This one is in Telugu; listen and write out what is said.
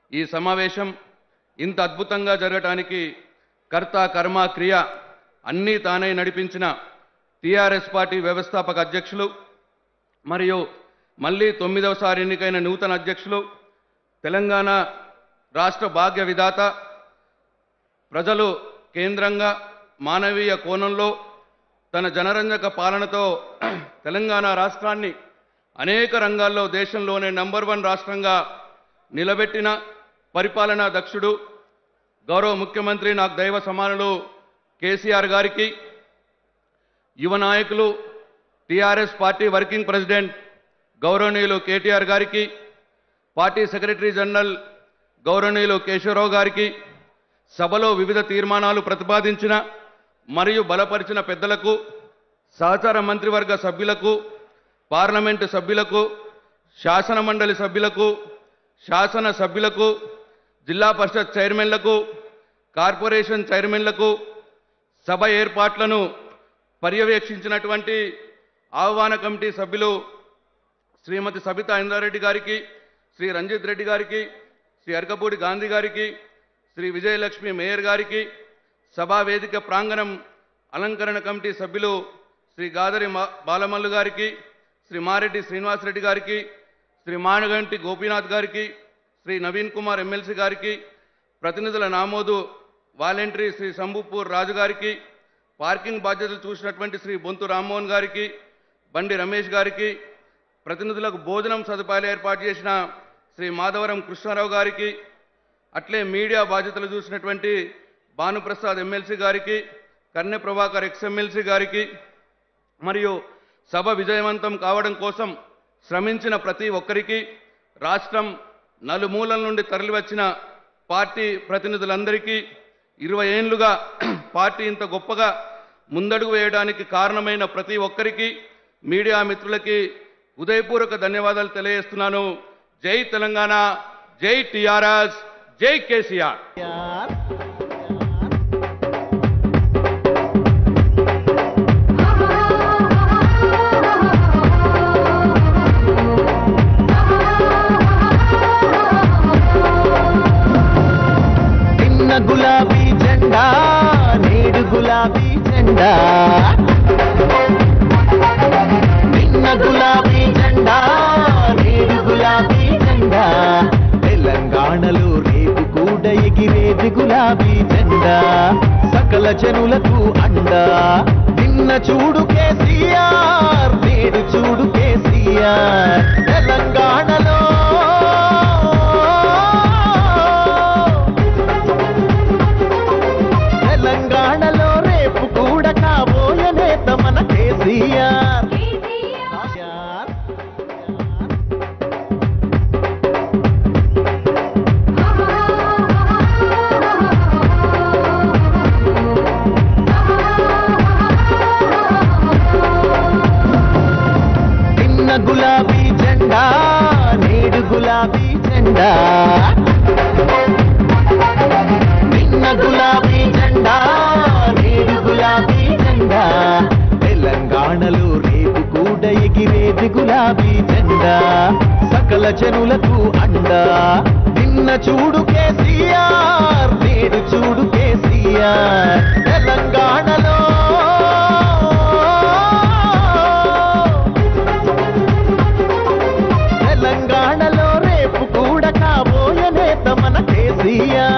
ఈ సమావేశం ఇంత అద్భుతంగా జరగటానికి కర్త కర్మ క్రియ అన్నీ తానే నడిపించిన టీఆర్ఎస్ పార్టీ వ్యవస్థాపక అధ్యక్షులు మరియు మళ్ళీ తొమ్మిదవసారి ఎన్నికైన నూతన అధ్యక్షులు తెలంగాణ రాష్ట్ర భాగ్య విధాత ప్రజలు కేంద్రంగా మానవీయ కోణంలో తన జనరంజక పాలనతో తెలంగాణ రాష్ట్రాన్ని అనేక రంగాల్లో దేశంలోనే నంబర్ వన్ రాష్ట్రంగా నిలబెట్టిన పరిపాలనా దక్షుడు గౌరవ ముఖ్యమంత్రి నాకు దైవ సమానులు కేసీఆర్ గారికి యువ నాయకులు టీఆర్ఎస్ పార్టీ వర్కింగ్ ప్రెసిడెంట్ గౌరవనీయులు కేటీఆర్ గారికి పార్టీ సెక్రటరీ జనరల్ గౌరవనీయులు కేశవరావు గారికి సభలో వివిధ తీర్మానాలు ప్రతిపాదించిన మరియు బలపరిచిన పెద్దలకు సహచార మంత్రివర్గ సభ్యులకు పార్లమెంటు సభ్యులకు శాసన మండలి సభ్యులకు శాసన సభ్యులకు జిల్లా పరిషత్ చైర్మన్లకు కార్పొరేషన్ చైర్మన్లకు సభ ఏర్పాట్లను పర్యవేక్షించినటువంటి ఆహ్వాన కమిటీ సభ్యులు శ్రీమతి సబితా ఇందారెడ్డి గారికి శ్రీ రంజిత్ రెడ్డి గారికి శ్రీ అరకపూడి గాంధీ గారికి శ్రీ విజయలక్ష్మి మేయర్ గారికి సభా వేదిక ప్రాంగణం అలంకరణ కమిటీ సభ్యులు శ్రీ గాదరి మా- బాలమల్లు గారికి శ్రీ మారెడ్డి శ్రీనివాసరెడ్డి గారికి శ్రీ మానగంటి గోపీనాథ్ గారికి శ్రీ నవీన్ కుమార్ ఎమ్మెల్సీ గారికి ప్రతినిధుల నామోదు వాలంటరీ శ్రీ సంబుపూర్ రాజు గారికి పార్కింగ్ బాధ్యతలు చూసినటువంటి శ్రీ బొంతు రామ్మోహన్ గారికి బండి రమేష్ గారికి ప్రతినిధులకు భోజనం సదుపాయాలు ఏర్పాటు చేసిన శ్రీ మాధవరం కృష్ణారావు గారికి అట్లే మీడియా బాధ్యతలు చూసినటువంటి భానుప్రసాద్ ఎమ్మెల్సీ గారికి కన్నె ప్రభాకర్ ఎక్స్ ఎమ్మెల్సీ గారికి మరియు సభ విజయవంతం కావడం కోసం శ్రమించిన ప్రతి ఒక్కరికి రాష్ట్రం నలుమూలల నుండి తరలివచ్చిన పార్టీ ప్రతినిధులందరికీ ఇరవై ఏళ్లుగా పార్టీ ఇంత గొప్పగా ముందడుగు వేయడానికి కారణమైన ప్రతి ఒక్కరికి మీడియా మిత్రులకి ఉదయపూర్వక ధన్యవాదాలు తెలియజేస్తున్నాను జై తెలంగాణ జై టిఆర్ఎస్ జై కేసీఆర్ నిన్న గులాబీ జెండా నేడు గులాబీ జెండా నిన్న గులాబీ జెండా నేడు గులాబీ జెండా తెలంగాణలో రేపు కూడా ఎగిరేది గులాబీ జెండా సకల జనులకు అండా నిన్న చూడు కేసీఆర్ నేడు చూడు కేసీఆర్ తెలంగాణలో తెలంగాణలో రేపు కూడా కాబోయే నేత మన కేసీఆర్ కేసీఆర్. నిన్న గులాబీ జెండా నేడు గులాబీ జెండా నిన్న గులాబీ జెండా నేడు గులాబీ జెండా తెలంగాణలో రేపు కూడా ఎగిరేది గులాబీ జెండా సకల జనులకు అండా నిన్న చూడు కేసీఆర్ నేడు చూడు కేసీఆర్ తెలంగాణలో తెలంగాణలో రేపు కూడా కాబోయే నేత మన కేసీఆర్